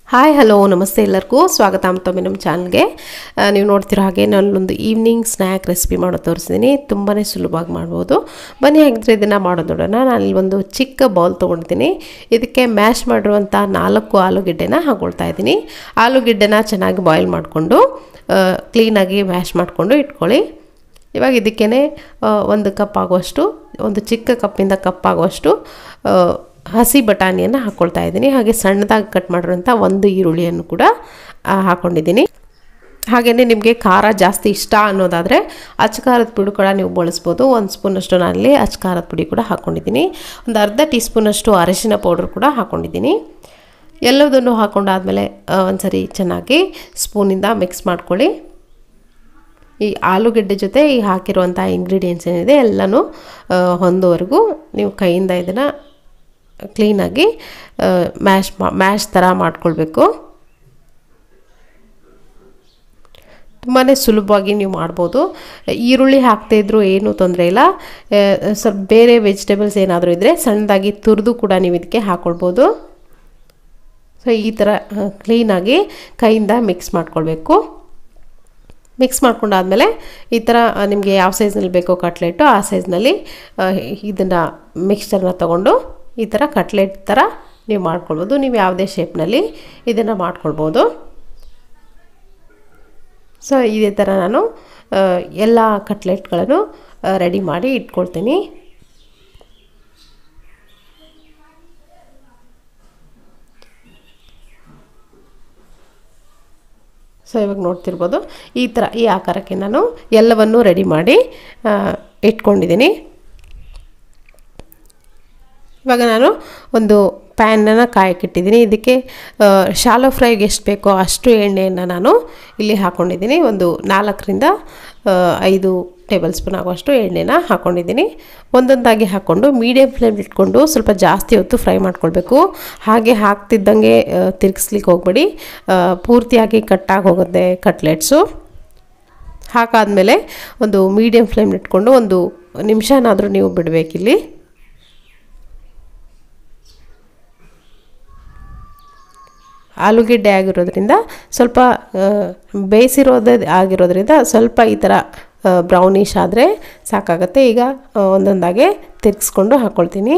hi hello ನಮಸ್ತೆ ಎಲ್ಲರಿಗೂ ಸ್ವಾಗತ ಮತ್ತೊಮ್ಮೆ ನಮ್ಮ ಚಾನಲ್ಗೆ ನೀವು ನೋಡ್ತಿರೋ ಹಾಗೆ ನಾನೊಂದು ಈವ್ನಿಂಗ್ ಸ್ನ್ಯಾಕ್ ರೆಸಿಪಿ ಮಾಡೋದು ತೋರಿಸಿದ್ದೀನಿ ತುಂಬಾ ಸುಲಭವಾಗಿ ಮಾಡ್ಬೋದು ಬನ್ನಿ ಹಾಗಿದ್ರೆ ಇದನ್ನು ಮಾಡೋದು ನೋಡೋಣ ನಾನು ಒಂದು ಚಿಕ್ಕ ಬೌಲ್ ತೊಗೊಂಡಿದ್ದೀನಿ ಇದಕ್ಕೆ ಮ್ಯಾಶ್ ಮಾಡಿರುವಂಥ ನಾಲ್ಕು ಆಲೂಗೆಡ್ಡೆನ ಹಾಕೊಳ್ತಾ ಇದ್ದೀನಿ ಆಲೂಗೆಡ್ಡೆನ ಚೆನ್ನಾಗಿ ಬಾಯ್ಲ್ ಮಾಡಿಕೊಂಡು ಕ್ಲೀನಾಗಿ ಮ್ಯಾಶ್ ಮಾಡಿಕೊಂಡು ಇಟ್ಕೊಳ್ಳಿ ಇವಾಗ ಇದಕ್ಕೇ ಒಂದು ಕಪ್ ಆಗುವಷ್ಟು ಒಂದು ಚಿಕ್ಕ ಕಪ್ಪಿಂದ ಕಪ್ ಆಗುವಷ್ಟು ಹಸಿ ಬಟಾಣಿಯನ್ನು ಹಾಕ್ಕೊಳ್ತಾ ಇದ್ದೀನಿ ಹಾಗೆ ಸಣ್ಣದಾಗಿ ಕಟ್ ಮಾಡಿರೋಂಥ ಒಂದು ಈರುಳ್ಳಿಯನ್ನು ಕೂಡ ಹಾಕ್ಕೊಂಡಿದ್ದೀನಿ ಹಾಗೆಯೇ ನಿಮಗೆ ಖಾರ ಜಾಸ್ತಿ ಇಷ್ಟ ಅನ್ನೋದಾದರೆ ಅಚ್ಕಾರದ ಪುಡಿ ಕೂಡ ನೀವು ಬಳಸ್ಬೋದು ಒಂದು ಸ್ಪೂನಷ್ಟು ನಾನಲ್ಲಿ ಅಚ್ಕಾರದ ಪುಡಿ ಕೂಡ ಹಾಕ್ಕೊಂಡಿದ್ದೀನಿ ಒಂದು ಅರ್ಧ ಟೀ ಸ್ಪೂನಷ್ಟು ಅರಿಶಿನ ಪೌಡ್ರ್ ಕೂಡ ಹಾಕ್ಕೊಂಡಿದ್ದೀನಿ ಎಲ್ಲದನ್ನು ಹಾಕ್ಕೊಂಡಾದಮೇಲೆ ಒಂದು ಸರಿ ಚೆನ್ನಾಗಿ ಸ್ಪೂನಿಂದ ಮಿಕ್ಸ್ ಮಾಡ್ಕೊಳ್ಳಿ ಈ ಆಲೂಗೆಡ್ಡೆ ಜೊತೆ ಈ ಹಾಕಿರುವಂಥ ಇಂಗ್ರೀಡಿಯೆಂಟ್ಸ್ ಏನಿದೆ ಎಲ್ಲನೂ ಹೊಂದೋವರೆಗೂ ನೀವು ಕೈಯಿಂದ ಇದನ್ನು ಕ್ಲೀನಾಗಿ ಮ್ಯಾಶ್ ಮಾ ಮ್ಯಾಶ್ ಥರ ಮಾಡ್ಕೊಳ್ಬೇಕು ತುಂಬಾ ಸುಲಭವಾಗಿ ನೀವು ಮಾಡ್ಬೋದು ಈರುಳ್ಳಿ ಹಾಕ್ತಾಯಿದ್ರು ಏನೂ ತೊಂದರೆ ಇಲ್ಲ ಸ್ವಲ್ಪ ಬೇರೆ ವೆಜಿಟೇಬಲ್ಸ್ ಏನಾದರೂ ಇದ್ದರೆ ಸಣ್ಣದಾಗಿ ತುರಿದು ಕೂಡ ನೀವು ಇದಕ್ಕೆ ಹಾಕ್ಕೊಳ್ಬೋದು ಸೊ ಈ ಥರ ಕ್ಲೀನಾಗಿ ಕೈಯಿಂದ ಮಿಕ್ಸ್ ಮಾಡ್ಕೊಳ್ಬೇಕು ಮಿಕ್ಸ್ ಮಾಡ್ಕೊಂಡಾದಮೇಲೆ ಈ ಥರ ನಿಮಗೆ ಯಾವ ಸೈಜ್ನಲ್ಲಿ ಬೇಕೋ ಕಟ್ಲೆಟು ಆ ಸೈಜ್ನಲ್ಲಿ ಇದನ್ನು ಮಿಕ್ಸ್ಚರ್ನ ತೊಗೊಂಡು ಈ ಥರ ಕಟ್ಲೆಟ್ ಥರ ನೀವು ಮಾಡ್ಕೊಳ್ಬೋದು ನೀವು ಯಾವುದೇ ಶೇಪ್ನಲ್ಲಿ ಇದನ್ನು ಮಾಡ್ಕೊಳ್ಬೋದು ಸೊ ಇದೇ ಥರ ನಾನು ಎಲ್ಲ ಕಟ್ಲೆಟ್ಗಳನ್ನು ರೆಡಿ ಮಾಡಿ ಇಟ್ಕೊಳ್ತೀನಿ ಸೊ ಇವಾಗ ನೋಡ್ತಿರ್ಬೋದು ಈ ಥರ ಈ ಆಕಾರಕ್ಕೆ ನಾನು ಎಲ್ಲವನ್ನೂ ರೆಡಿ ಮಾಡಿ ಇಟ್ಕೊಂಡಿದ್ದೀನಿ ಇವಾಗ ನಾನು ಒಂದು ಪ್ಯಾನನ್ನು ಕಾಯಕ್ಕಿಟ್ಟಿದ್ದೀನಿ ಇದಕ್ಕೆ ಶಾಲೋ ಫ್ರೈಗೆ ಎಷ್ಟು ಬೇಕೋ ಅಷ್ಟು ಎಣ್ಣೆಯನ್ನು ನಾನು ಇಲ್ಲಿ ಹಾಕ್ಕೊಂಡಿದ್ದೀನಿ ಒಂದು ನಾಲ್ಕರಿಂದ ಐದು ಟೇಬಲ್ ಸ್ಪೂನ್ ಆಗುವಷ್ಟು ಎಣ್ಣೆನ ಹಾಕ್ಕೊಂಡಿದ್ದೀನಿ ಒಂದೊಂದಾಗಿ ಹಾಕ್ಕೊಂಡು ಮೀಡಿಯಮ್ ಫ್ಲೇಮ್ ಇಟ್ಕೊಂಡು ಸ್ವಲ್ಪ ಜಾಸ್ತಿ ಹೊತ್ತು ಫ್ರೈ ಮಾಡ್ಕೊಳ್ಬೇಕು ಹಾಗೆ ಹಾಕ್ತಿದ್ದಂಗೆ ತಿರ್ಗಿಸ್ಲಿಕ್ಕೆ ಹೋಗ್ಬೇಡಿ ಪೂರ್ತಿಯಾಗಿ ಕಟ್ಟಾಗಿ ಹೋಗುತ್ತೆ ಕಟ್ಲೆಟ್ಸು ಹಾಕಾದಮೇಲೆ ಒಂದು ಮೀಡಿಯಮ್ ಫ್ಲೇಮ್ ಇಟ್ಕೊಂಡು ಒಂದು ನಿಮಿಷನಾದರೂ ನೀವು ಬಿಡಬೇಕಿಲ್ಲಿ ಆಲೂಗೆಡ್ಡೆ ಆಗಿರೋದ್ರಿಂದ ಸ್ವಲ್ಪ ಬೇಯಿಸಿರೋದೇ ಆಗಿರೋದ್ರಿಂದ ಸ್ವಲ್ಪ ಈ ಥರ ಬ್ರೌನಿಷ್ ಆದರೆ ಸಾಕಾಗತ್ತೆ ಈಗ ಒಂದೊಂದಾಗೆ ತಿರ್ಗಿಸ್ಕೊಂಡು ಹಾಕ್ಕೊಳ್ತೀನಿ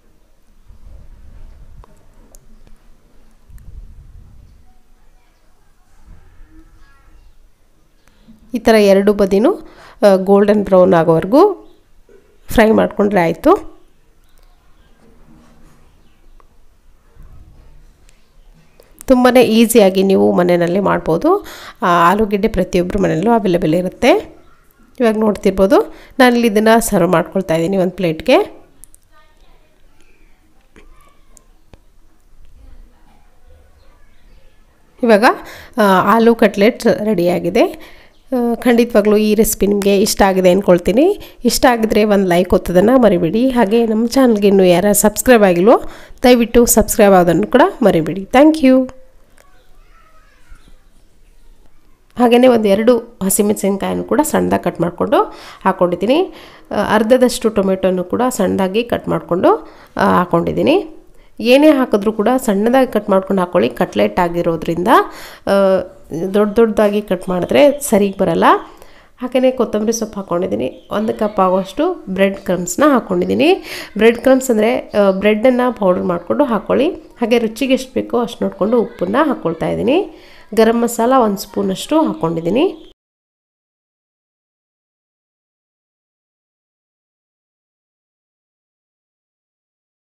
ಈ ಥರ ಎರಡು ಬದಿನೂ ಗೋಲ್ಡನ್ ಬ್ರೌನ್ ಆಗೋವರೆಗೂ ಫ್ರೈ ಮಾಡಿಕೊಂಡ್ರೆ ಆಯಿತು ತುಂಬಾ ಈಸಿಯಾಗಿ ನೀವು ಮನೆಯಲ್ಲಿ ಮಾಡ್ಬೋದು ಆಲೂಗೆಡ್ಡೆ ಪ್ರತಿಯೊಬ್ಬರು ಮನೆಯಲ್ಲೂ ಅವೈಲೇಬಲ್ ಇರುತ್ತೆ ಇವಾಗ ನೋಡ್ತಿರ್ಬೋದು ನಾನಿಲ್ಲಿ ಇದನ್ನು ಸರ್ವ್ ಮಾಡ್ಕೊಳ್ತಾ ಇದ್ದೀನಿ ಒಂದು ಪ್ಲೇಟ್ಗೆ ಇವಾಗ ಆಲೂ ಕಟ್ಲೆಟ್ ರೆಡಿಯಾಗಿದೆ ಖಂಡಿತವಾಗ್ಲೂ ಈ ರೆಸಿಪಿ ನಿಮಗೆ ಇಷ್ಟ ಆಗಿದೆ ಅಂದ್ಕೊಳ್ತೀನಿ ಇಷ್ಟ ಆಗಿದ್ರೆ ಒಂದು ಲೈಕ್ ಒತ್ತೋದನ್ನು ಮರಿಬೇಡಿ ಹಾಗೆ ನಮ್ಮ ಚಾನಲ್ಗೆ ಇನ್ನೂ ಯಾರು ಸಬ್ಸ್ಕ್ರೈಬ್ ಆಗಿಲ್ವೋ ದಯವಿಟ್ಟು ಸಬ್ಸ್ಕ್ರೈಬ್ ಆಗೋದನ್ನು ಕೂಡ ಮರಿಬೇಡಿ ಥ್ಯಾಂಕ್ ಯು ಹಾಗೆಯೇ ಒಂದು ಎರಡು ಹಸಿಮೆಣಸಿನ್ಕಾಯನ್ನು ಕೂಡ ಸಣ್ಣದಾಗಿ ಕಟ್ ಮಾಡಿಕೊಂಡು ಹಾಕ್ಕೊಂಡಿದ್ದೀನಿ ಅರ್ಧದಷ್ಟು ಟೊಮೆಟೊನು ಕೂಡ ಸಣ್ಣದಾಗಿ ಕಟ್ ಮಾಡಿಕೊಂಡು ಹಾಕ್ಕೊಂಡಿದ್ದೀನಿ ಏನೇ ಹಾಕಿದ್ರೂ ಕೂಡ ಸಣ್ಣದಾಗಿ ಕಟ್ ಮಾಡ್ಕೊಂಡು ಹಾಕ್ಕೊಳ್ಳಿ ಕಟ್ಲೆಟ್ ಆಗಿರೋದ್ರಿಂದ ದೊಡ್ಡ ದೊಡ್ಡದಾಗಿ ಕಟ್ ಮಾಡಿದ್ರೆ ಸರಿಗೆ ಬರಲ್ಲ ಹಾಗೆಯೇ ಕೊತ್ತಂಬರಿ ಸೊಪ್ಪು ಹಾಕ್ಕೊಂಡಿದ್ದೀನಿ ಒಂದು ಕಪ್ ಆಗೋಷ್ಟು ಬ್ರೆಡ್ ಕ್ರಮ್ಸ್ನ ಹಾಕ್ಕೊಂಡಿದ್ದೀನಿ ಬ್ರೆಡ್ ಕ್ರಮ್ಸ್ ಅಂದರೆ ಬ್ರೆಡ್ಡನ್ನು ಪೌಡರ್ ಮಾಡಿಕೊಂಡು ಹಾಕ್ಕೊಳ್ಳಿ ಹಾಗೆ ರುಚಿಗೆ ಎಷ್ಟು ಬೇಕೋ ಅಷ್ಟು ನೋಡಿಕೊಂಡು ಉಪ್ಪನ್ನು ಹಾಕ್ಕೊಳ್ತಾ ಇದ್ದೀನಿ ಗರಂ ಮಸಾಲ ಒಂದು ಸ್ಪೂನಷ್ಟು ಹಾಕ್ಕೊಂಡಿದ್ದೀನಿ